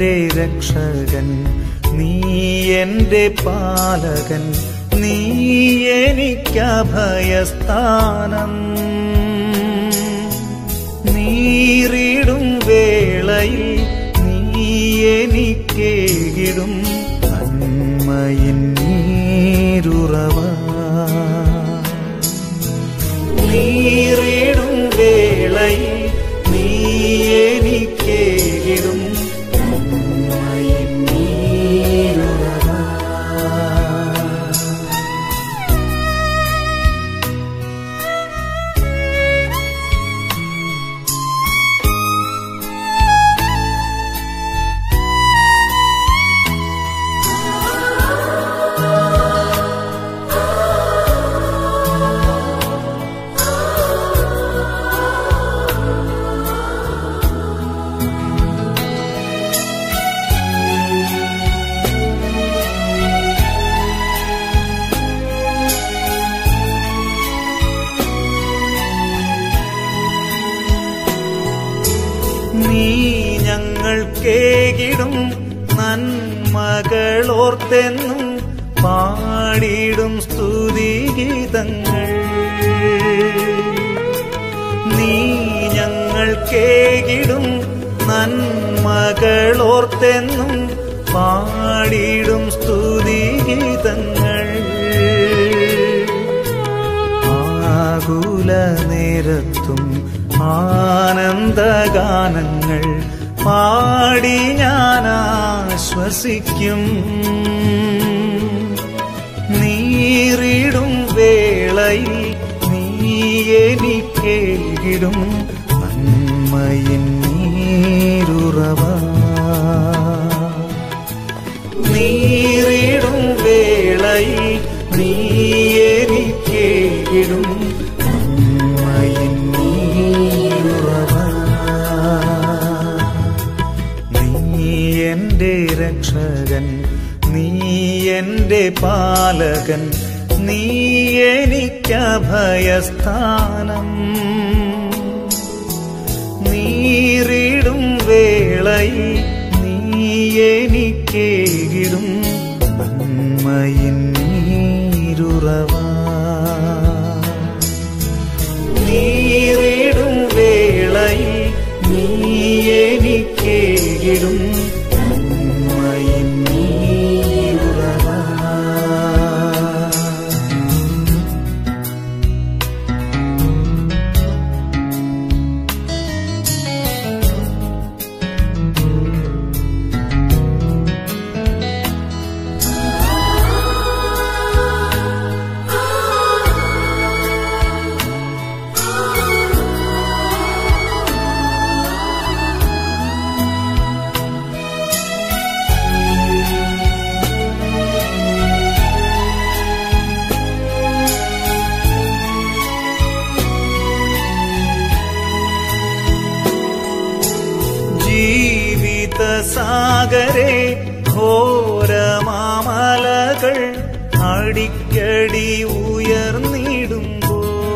എന്റെ രക്ഷകൻ നീ എന്റെ പാലകൻ നീ എനിക്കഭയസ്ഥാനം നീറിടും വേളയിൽ നീ എനിക്കേകിടും നന്മയിൻ നീരുറവ നീറിടും വേളയിൽ നീ എനിക്കേകിടും നന്മയിൻ നീരുറവ നീ ഞങ്ങൾക്കേകിടും നന്മകളോർത്തെന്നും പാടിടും സ്തുതിഗീതങ്ങൾ നീ ഞങ്ങൾക്കേകിടും നന്മകളോർത്തെന്നും പാടിടും സ്തുതിഗീതങ്ങൾ ആകുല നേരത്തും ആനന്ദഗാനങ്ങൾ പാടി ഞാൻ ആശ്വസിക്കും നീറിടും വേളയിൽ നീ എനിക്കേകിടും നന്മയിൻ നീരുറവ നീറിടും വേളയിൽ നീ എനിക്കേകിടും നന്മയിൻ നീരുറവ നീ എന്റെ രക്ഷകൻ നീ എന്റെ പാലകൻ നീ എനിക്കഭയസ്ഥാനം നീറിടും വേളയിൽ നീ എനിക്കേകിടും നന്മയിൻ നീരുറവ നീറിടും വേളയിൽ നീ എനിക്കേകിടും നന്മയിൻ നീരുറവ ജീവിത സാഗരെ ഘോരമാമലകൾ അടിക്കടി ഉയർന്നിടുമ്പോ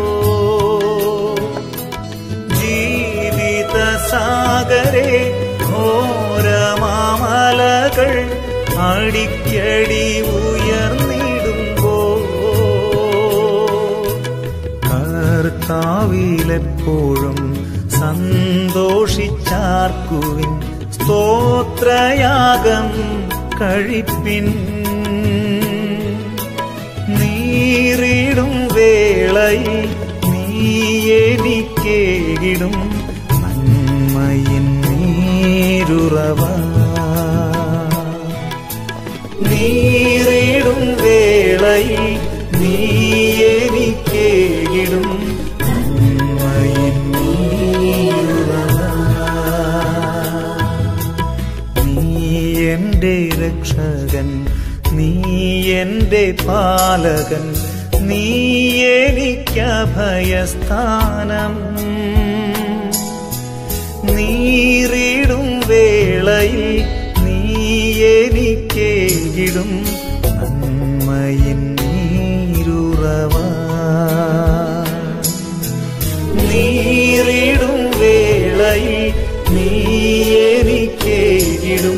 ജീവിത സാഗരെ ഘോരമാമലകൾ അടിക്കടി ഉയർന്നിടുമ്പോ കർത്താവിലെപ്പോഴും സന്തോഷിച്ചാർക്കുവിൻ സ്തോത്രയാഗം കഴിപ്പിൻ നീറിടും വേളയിൽ നീ എനിക്കേകിടും നന്മയിൻ നീരുറവ നീറിടും വേളയിൽ നീ എനിക്കേകിടും നന്മയിൻ നീരുറവ നീ എന്റെ രക്ഷകൻ നീ എന്റെ പാലകൻ നീ എനിക്കഭയസ്ഥാനം നീറിടും വേളയിൽ നീ എനിക്കേകിടും നന്മയിൻ നീരുറവ നീറിടും വേളയിൽ നീ എനിക്കേകിടും